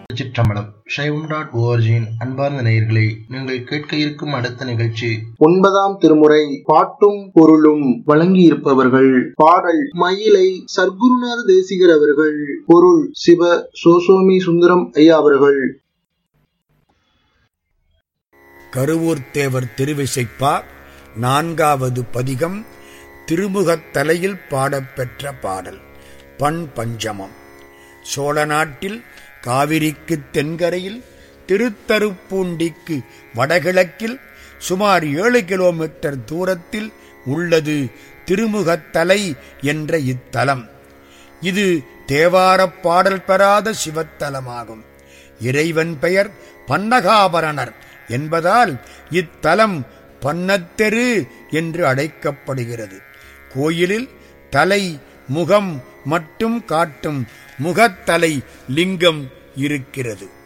திருச்சிற்றம்பலம் சைவம் டாட் ஓஆர்ஜியின் அன்பார்ந்த நேயர்களே நீங்கள் கேட்க இருக்கும் அடுத்த நிகழ்ச்சி ஒன்பதாம் திருமுறை பாட்டும் பொருளும் வழங்கியிருப்பவர்கள் பாடல் மயிலை சர்க்குருநாத தேசிகர் அவர்கள் பொருள் சிவ சோசோமி சுந்தரம் ஐயா அவர்கள் கருவூர்த்தேவர் திருவிசைப்பா நான்காவது பதிகம் திருமுகத் தலையில் பாடப்பெற்ற பாடல் பண் பஞ்சமம் சோழ நாட்டில் காவிரிக்குத் தென்கரையில் திருத்தருப்பூண்டிக்கு வடகிழக்கில் சுமார் ஏழு கிலோமீட்டர் தூரத்தில் உள்ளது திருமுகத்தலை என்ற இத்தலம் இது தேவாரப் பாடல் பெறாத சிவத்தலமாகும் இறைவன் பெயர் பன்னகாபரணர் என்பதால் இத்தலம் பன்னத்தெரு என்று அழைக்கப்படுகிறது கோயிலில் தலை முகம் மட்டும் காட்டும் முகத்தலை லிங்கம் இருக்கிறது